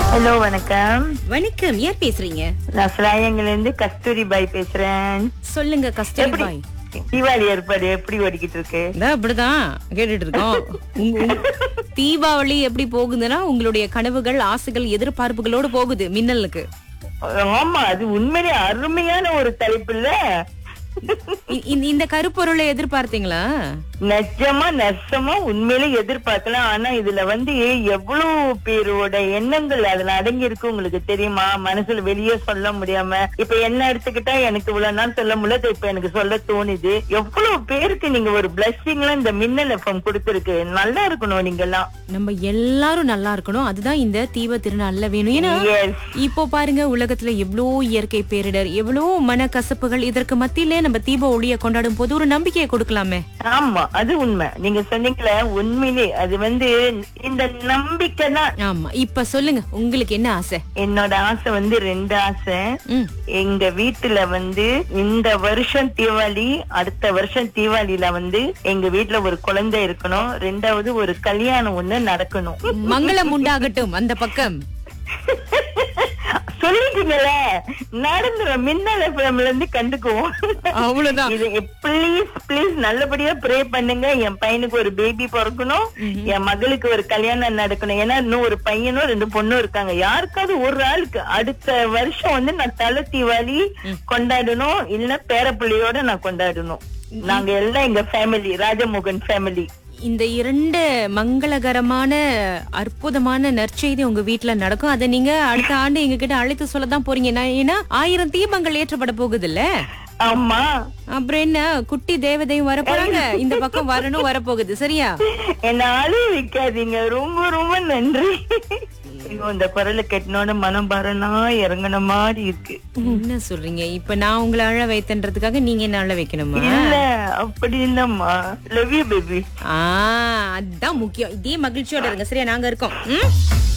Hello வணக்கம் வணக்கம் யார் பேசுறீங்க நான் சிலாயங்கள்ல இருந்து கஸ்தூரி பாய் பேசுறேன் சொல்லுங்க கஸ்தூரி எப்படி பாய் தீபாவளி ஏற்பாடு எப்படி ஓடிக்கிட்டு இருக்கு இந்தா அப்படிதான் கேட்டுட்டு இருக்கோம் உங்க- உங்க- தீபாவளி எப்படி போகுதுன்னா உங்களுடைய கனவுகள் ஆசைகள் எதிர்பார்ப்புகளோடு போகுது மின்னலுக்கு ஆமா அது உண்மையிலே அருமையான ஒரு தலைப்பு இல்ல இ- இந்த- இந்த கருப்பொருளை எதிர்பார்த்தீங்களா நிஜமா நெசமா உண்மையிலே எதிர்பார்க்கலாம் ஆனா இதுல வந்து எவ்வளவு பேரோட எண்ணங்கள் அதுல அடங்கி இருக்கு உங்களுக்கு தெரியுமா மனசுல வெளியே சொல்ல முடியாம இப்ப என்ன எடுத்துக்கிட்டா எனக்கு இவ்வளவு நாள் சொல்ல முடியல இப்ப எனக்கு சொல்ல தோணுது எவ்வளவு பேருக்கு நீங்க ஒரு பிளஸ்ஸிங்லாம் இந்த மின்னல் எஃப்எம் கொடுத்துருக்கு நல்லா இருக்கணும் நீங்க எல்லாம் நம்ம எல்லாரும் நல்லா இருக்கணும் அதுதான் இந்த தீப திருநாள்ல வேணும் ஏன்னா Yes. இப்போ பாருங்க உலகத்துல எவ்வளோ இயற்கை பேரிடர் எவ்வளோ மனக்கசப்புகள் இதற்கு மத்தியிலே நம்ம தீப ஒளியை கொண்டாடும் போது ஒரு நம்பிக்கையை கொடுக்கலாமே ஆமா அது உண்மை நீங்க சொன்னீங்களே உண்மையிலே அது வந்து இந்த நம்பிக்கை தான் ஆமா இப்ப சொல்லுங்க உங்களுக்கு என்ன ஆசை என்னோட ஆசை வந்து ரெண்டு ஆசை ம் எங்க வீட்டுல வந்து இந்த வருஷம் தீபாவளி அடுத்த வருஷம் தீபாவளியில வந்து எங்க வீட்டுல ஒரு குழந்தை இருக்கணும் ரெண்டாவது ஒரு கல்யாணம் ஒண்ணு நடக்கணும் மங்களம் உண்டாகட்டும் அந்த பக்கம் சொல்லிட்டீங்களே நடந்துற மின்னல் எஃப்எம்ல இருந்து கண்டுக்குவோம் அவ்வளவுதான் இது ப்ளீஸ் ப்ளீஸ் நல்லபடியா ப்ரே பண்ணுங்க என் பையனுக்கு ஒரு பேபி பிறக்கணும் என் மகளுக்கு ஒரு கல்யாணம் நடக்கணும் ஏன்னா இன்னும் ஒரு பையனும் ரெண்டு பொண்ணும் இருக்காங்க யாருக்காவது ஒரு ஆளுக்கு அடுத்த வருஷம் வந்து நான் தலை தீபாவளி கொண்டாடணும் இல்ல பேரப்பிள்ளையோட நான் கொண்டாடணும் நாங்க எல்லாம் எங்க ஃபேமிலி ராஜமோகன் ஃபேமிலி இந்த இரண்டு மங்களகரமான அற்புதமான நற்செய்தி உங்க வீட்ல நடக்கும் அதை நீங்க அடுத்த ஆண்டு எங்க கிட்ட அழைத்து சொல்லதான் போறீங்க நான் ஏன்னா ஆயிரம் தீபங்கள் ஏற்றப்பட போகுதுல்ல ஆமா அப்புறம் என்ன குட்டி தேவதையும் வர போறாங்க இந்த பக்கம் வரணும் வரப்போகுது சரியா என்ன அழு வைக்காதீங்க ரொம்ப ரொம்ப நன்றி ஐயோ, இந்த குரலை கெட்டனோட மனம் பரணா இறங்கின மாதிரி இருக்கு என்ன சொல்றீங்க இப்ப நான் உங்களை அழ வைத்தன்றதுக்காக நீங்க என்ன அழ வைக்கணுமா இல்ல அப்படி இல்லம்மா லவ் யூ பேபி ஆ அதான் முக்கியம் இதே மகிழ்ச்சியோட இருங்க சரியா நாங்க இருக்கோம் ம்?